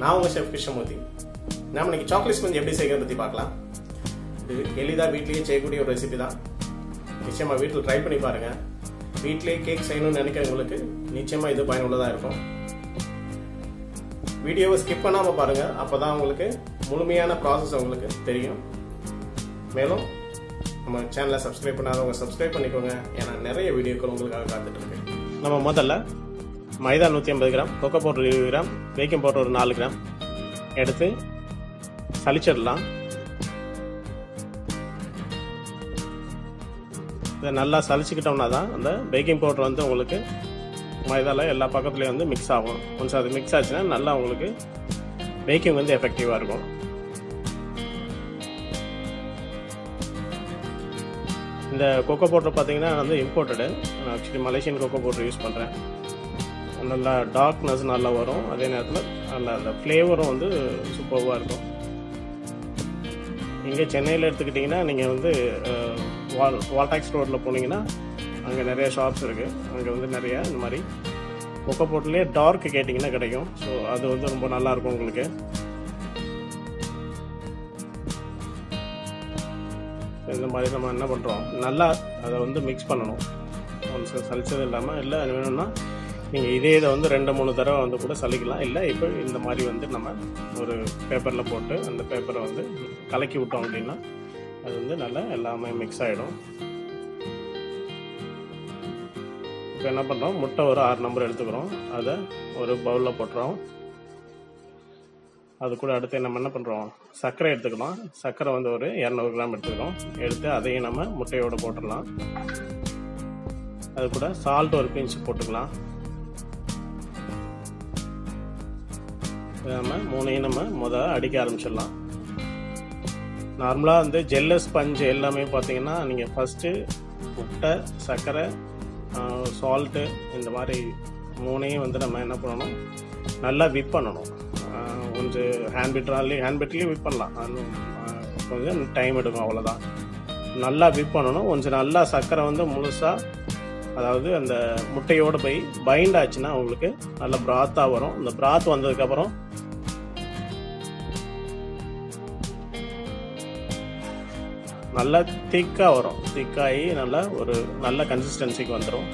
நான் உங்கள் ஷெஃப் கிருஷ்ணமூர்த்தி நாம இன்னைக்கு சாக்லேட் ஸ்பஞ்ச் எப்படி செய்கிறத பற்றி பார்க்கலாம் இது எளிதாக வீட்லேயே செய்யக்கூடிய ஒரு ரெசிபி தான் நிச்சயமாக வீட்டில் ட்ரை பண்ணி பாருங்கள் வீட்லேயே கேக் செய்யணும்னு நினைக்கிறவங்களுக்கு நிச்சயமாக இது பயனுள்ளதாக இருக்கும் வீடியோவை ஸ்கிப் பண்ணாமல் பாருங்கள் அப்போ தான் உங்களுக்கு முழுமையான ப்ராசஸ் உங்களுக்கு தெரியும் மேலும் நம்ம சேனலை சப்ஸ்கிரைப் பண்ணாதவங்க சப்ஸ்கிரைப் பண்ணிக்கோங்க ஏன்னா நிறைய வீடியோக்கள் உங்களுக்காக காத்துட்டு இருக்கு நம்ம முதல்ல மைதா நூற்றி ஐம்பது கிராம் கொக்கோ பவுடர் இருபது கிராம் பேக்கிங் பவுடர் ஒரு நாலு கிராம் எடுத்து சளிச்சிடலாம் இதை நல்லா சளிச்சுக்கிட்டோம்னா தான் அந்த பேக்கிங் பவுடர் வந்து உங்களுக்கு மைதாவில் எல்லா பக்கத்துலேயும் வந்து மிக்ஸ் ஆகும் ஒன்ஸ் அது மிக்ஸ் ஆச்சுன்னா நல்லா உங்களுக்கு பேக்கிங் வந்து எஃபெக்டிவாக இருக்கும் இந்த கொக்கோ பவுடர் பார்த்தீங்கன்னா வந்து இம்போர்ட்டடு நான் actually Malaysian cocoa powder use பண்ணுறேன் நல்லா டார்க்னஸ் நல்லா வரும் அதே நேரத்தில் நல்லா அந்த ஃப்ளேவரும் வந்து சூப்பர்வாக இருக்கும் இங்கே சென்னையில் எடுத்துக்கிட்டிங்கன்னா நீங்கள் வந்து வால் வால்டாக்ஸ் ரோட்டில் போனீங்கன்னா அங்கே நிறைய ஷாப்ஸ் இருக்குது அங்கே வந்து நிறைய இந்த மாதிரி கொக்கோ பவுடர்லேயே டார்க் கேட்டிங்கன்னா கிடைக்கும் ஸோ அது வந்து ரொம்ப நல்லாயிருக்கும் உங்களுக்கு இந்த மாதிரி நம்ம என்ன பண்ணுறோம் நல்லா அதை வந்து மிக்ஸ் பண்ணணும் ஒன்ஸ் சலிச்சது இல்லாமல் இல்லை அது வேணும்னா நீங்கள் இதே இதை வந்து ரெண்டு மூணு தடவை வந்து கூட சலிக்கலாம் இல்லை இப்போ இந்த மாதிரி வந்து நம்ம ஒரு பேப்பரில் போட்டு அந்த பேப்பரை வந்து கலக்கி விட்டோம் அப்படின்னா அது வந்து நல்லா எல்லாமே மிக்ஸ் ஆகிடும் இப்போ என்ன பண்ணுறோம் முட்டை ஒரு ஆறு நம்பர் எடுத்துக்கிறோம் அதை ஒரு பவுலில் போட்டுறோம் அது கூட அடுத்து நம்ம என்ன பண்ணுறோம் சர்க்கரை எடுத்துக்கலாம் சர்க்கரை வந்து ஒரு இரநூறு கிராம் எடுத்துக்கிறோம் எடுத்து அதையும் நம்ம முட்டையோடு போட்டுடலாம் அது கூட சால்ட் ஒரு பிஞ்ச் போட்டுக்கலாம் நம்ம மூணையும் நம்ம முத அடிக்க ஆரம்பிச்சிடலாம் நார்மலாக வந்து ஜெல்லஸ் பஞ்சு எல்லாமே பார்த்தீங்கன்னா நீங்கள் ஃபஸ்ட்டு முட்டை சர்க்கரை சால்ட்டு இந்த மாதிரி மூணையும் வந்து நம்ம என்ன பண்ணணும் நல்லா விப் பண்ணணும் கொஞ்சம் ஹேண்ட் பிட்ராலே ஹேண்ட் பிட்லேயும் விப் பண்ணலாம் அது கொஞ்சம் டைம் எடுக்கும் அவ்வளோதான் நல்லா விப் பண்ணணும் கொஞ்சம் நல்லா சர்க்கரை வந்து முழுசாக அதாவது அந்த முட்டையோடு போய் பைண்ட் ஆச்சுன்னா உங்களுக்கு நல்ல பிராத்தாக வரும் இந்த பிராத் வந்ததுக்கப்புறம் நல்லா திக்காக வரும் திக்காகி நல்லா ஒரு நல்ல கன்சிஸ்டன்சிக்கு வந்துடும்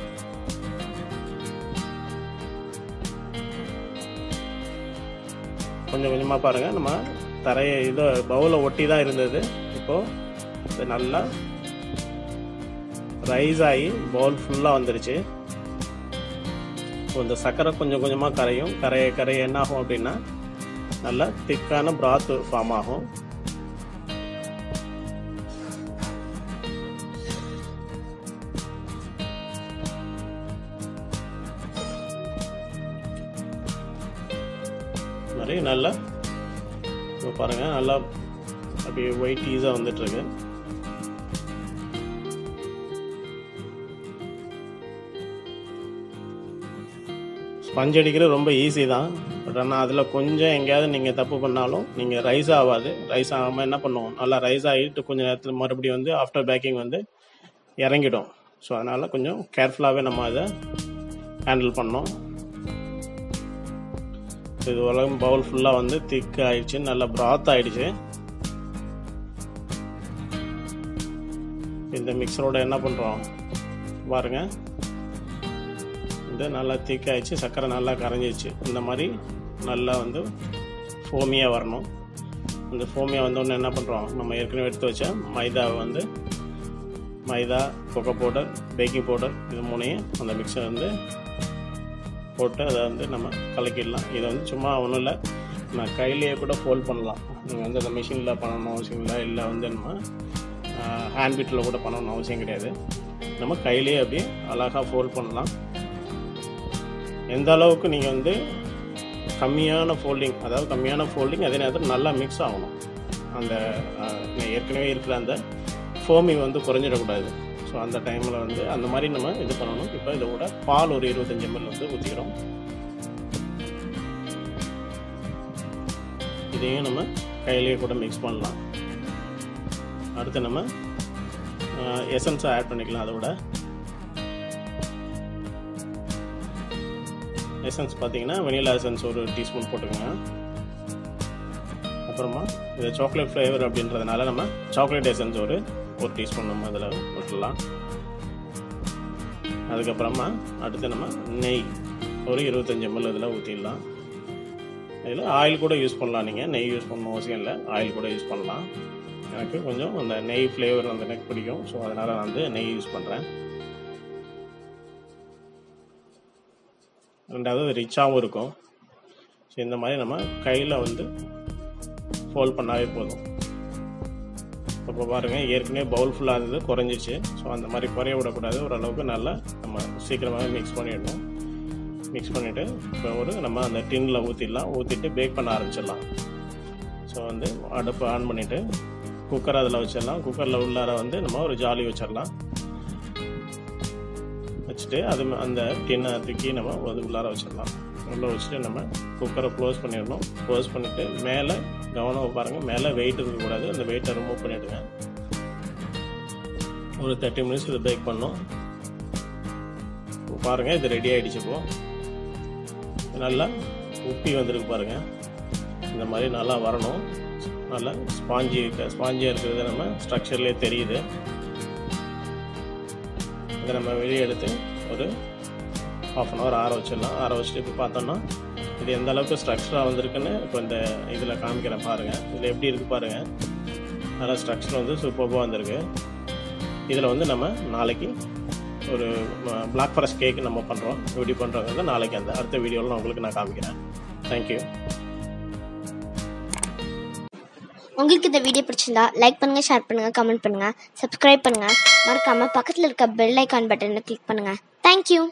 கொஞ்சம் கொஞ்சமாக பாருங்கள் நம்ம தரையை இதை பவுலை ஒட்டி தான் இருந்தது இப்போது இது நல்லா ரைஸ் ஆகி பவுல் ஃபுல்லாக வந்துருச்சு இப்போ இந்த சர்க்கரை கொஞ்சம் கொஞ்சமாக கரையும் கரைய கரைய என்ன ஆகும் அப்படின்னா நல்லா திக்கான பிராத் ஃபார்ம் ஆகும் மாதிரி நல்லா இப்போ பாருங்கள் நல்லா அப்படியே ஒயிட் ஈஸாக வந்துட்டுருக்கு ஸ்பஞ்ச் அடிக்கிறது ரொம்ப ஈஸி தான் பட் ஆனால் அதில் கொஞ்சம் எங்கேயாவது நீங்கள் தப்பு பண்ணாலும் நீங்கள் ரைஸ் ஆகாது ரைஸ் ஆகாமல் என்ன பண்ணுவோம் நல்லா ரைஸ் ஆகிட்டு கொஞ்சம் நேரத்தில் மறுபடியும் வந்து ஆஃப்டர் பேக்கிங் வந்து இறங்கிடும் ஸோ அதனால் கொஞ்சம் கேர்ஃபுல்லாகவே நம்ம அதை ஹேண்டில் பண்ணோம் இது உலகம் பவுல் ஃபுல்லாக வந்து திக் ஆயிடுச்சு நல்லா ப்ராத் ஆயிடுச்சு இந்த மிக்சரோட என்ன பண்ணுறோம் பாருங்க இது நல்லா திக் ஆயிடுச்சு சர்க்கரை நல்லா கரைஞ்சிருச்சு இந்த மாதிரி நல்லா வந்து ஃபோமியாக வரணும் இந்த ஃபோமியாக வந்தோடனே என்ன பண்ணுறோம் நம்ம ஏற்கனவே எடுத்து வச்ச மைதாவை வந்து maida cocoa powder baking powder இது மூணையும் அந்த மிக்சர் வந்து போட்டு அதை வந்து நம்ம கலக்கிடலாம் இதை வந்து சும்மா ஒன்றும் இல்லை நான் கையிலேயே கூட ஃபோல்ட் பண்ணலாம் நீங்கள் வந்து அந்த மிஷினில் பண்ணணும் அவசியம் இல்லை இல்லை வந்து நம்ம ஹேண்ட் பீட்டில் கூட பண்ணணும் அவசியம் கிடையாது நம்ம கையிலேயே அப்படியே அழகாக ஃபோல்ட் பண்ணலாம் எந்த அளவுக்கு நீங்கள் வந்து கம்மியான ஃபோல்டிங் அதாவது கம்மியான ஃபோல்டிங் அதே நேரத்தில் நல்லா மிக்ஸ் ஆகணும் அந்த ஏற்கனவே இருக்கிற அந்த ஃபோமி வந்து குறைஞ்சிடக்கூடாது ஸோ அந்த டைமில் வந்து அந்த மாதிரி நம்ம இது பண்ணணும் இப்போ இதோட பால் ஒரு இருபத்தஞ்சி எம்எல் வந்து ஊற்றிக்கிறோம் இதையும் நம்ம கையிலேயே கூட மிக்ஸ் பண்ணலாம் அடுத்து நம்ம எசன்ஸை ஆட் பண்ணிக்கலாம் அதோட எசன்ஸ் பார்த்தீங்கன்னா வெனிலா எசன்ஸ் ஒரு டீஸ்பூன் போட்டுக்கோங்க அப்புறமா இது சாக்லேட் ஃப்ளேவர் அப்படின்றதுனால நம்ம சாக்லேட் எசன்ஸ் ஒரு ஒரு டீஸ்பூன் நம்ம அதில் விட்டுடலாம் அதுக்கப்புறமா அடுத்து நம்ம நெய் ஒரு இருபத்தஞ்சி எம்எல் இதில் ஊற்றிடலாம் இதில் ஆயில் கூட யூஸ் பண்ணலாம் நீங்கள் நெய் யூஸ் பண்ணணும் அவசியம் இல்லை ஆயில் கூட யூஸ் பண்ணலாம் எனக்கு கொஞ்சம் அந்த நெய் ஃப்ளேவர் வந்து எனக்கு பிடிக்கும் ஸோ அதனால் நான் வந்து நெய் யூஸ் பண்ணுறேன் ரெண்டாவது ரிச்சாகவும் இருக்கும் ஸோ இந்த மாதிரி நம்ம கையில் வந்து ஃபோல்ட் பண்ணாவே போதும் இப்போ பாருங்கள் ஏற்கனவே பவுல் ஃபுல்லாக இருந்தது குறைஞ்சிச்சு ஸோ அந்த மாதிரி குறைய விடக்கூடாது ஓரளவுக்கு நல்லா நம்ம சீக்கிரமாகவே மிக்ஸ் பண்ணிடணும் மிக்ஸ் பண்ணிவிட்டு இப்போ ஒரு நம்ம அந்த டின்னில் ஊற்றிடலாம் ஊற்றிட்டு பேக் பண்ண ஆரம்பிச்சிடலாம் ஸோ வந்து அடுப்பு ஆன் பண்ணிவிட்டு குக்கர் அதில் வச்சிடலாம் குக்கரில் உள்ளார வந்து நம்ம ஒரு ஜாலி வச்சிடலாம் வச்சுட்டு அது அந்த டின்னை தூக்கி நம்ம அது உள்ளார வச்சிடலாம் உள்ளே வச்சுட்டு நம்ம குக்கரை க்ளோஸ் பண்ணிடணும் க்ளோஸ் பண்ணிவிட்டு மேலே கவனம் பாருங்கள் மேலே வெயிட் இருக்கக்கூடாது அந்த வெயிட்டை ரிமூவ் பண்ணிவிடுங்க ஒரு தேர்ட்டி மினிட்ஸ் இது பேக் பண்ணோம் பாருங்கள் இது ரெடி ஆகிடுச்சு இப்போ நல்லா உப்பி வந்திருக்கு பாருங்கள் இந்த மாதிரி நல்லா வரணும் நல்லா ஸ்பாஞ்சி ஸ்பாஞ்சியாக இருக்கிறது நம்ம ஸ்ட்ரக்சர்லேயே தெரியுது இதை நம்ம வெளியே எடுத்து ஒரு ஆஃப் அன் ஹவர் ஆற வச்சிடலாம் ஆற வச்சுட்டு இப்போ பார்த்தோம்னா இது எந்த அளவுக்கு ஸ்ட்ரக்சராக வந்திருக்குன்னு இப்போ இந்த இதில் காமிக்கிறேன் பாருங்கள் இதில் எப்படி இருக்குது பாருங்கள் நல்லா ஸ்ட்ரக்சர் வந்து சூப்பராக வந்திருக்கு இதில் வந்து நம்ம நாளைக்கு ஒரு பிளாக் ஃபாரஸ்ட் கேக் நம்ம பண்ணுறோம் எப்படி பண்ணுறோங்கிறத நாளைக்கு அந்த அடுத்த வீடியோவில் நான் உங்களுக்கு நான் காமிக்கிறேன் தேங்க்யூ உங்களுக்கு இந்த வீடியோ பிடிச்சிருந்தா லைக் பண்ணுங்க ஷேர் பண்ணுங்க கமெண்ட் பண்ணுங்க சப்ஸ்கிரைப் பண்ணுங்க மறக்காம பக்கத்தில் இருக்க பெல் ஐக்கான் பட்டனை கிளிக் பண்ணுங்க தேங்க்யூ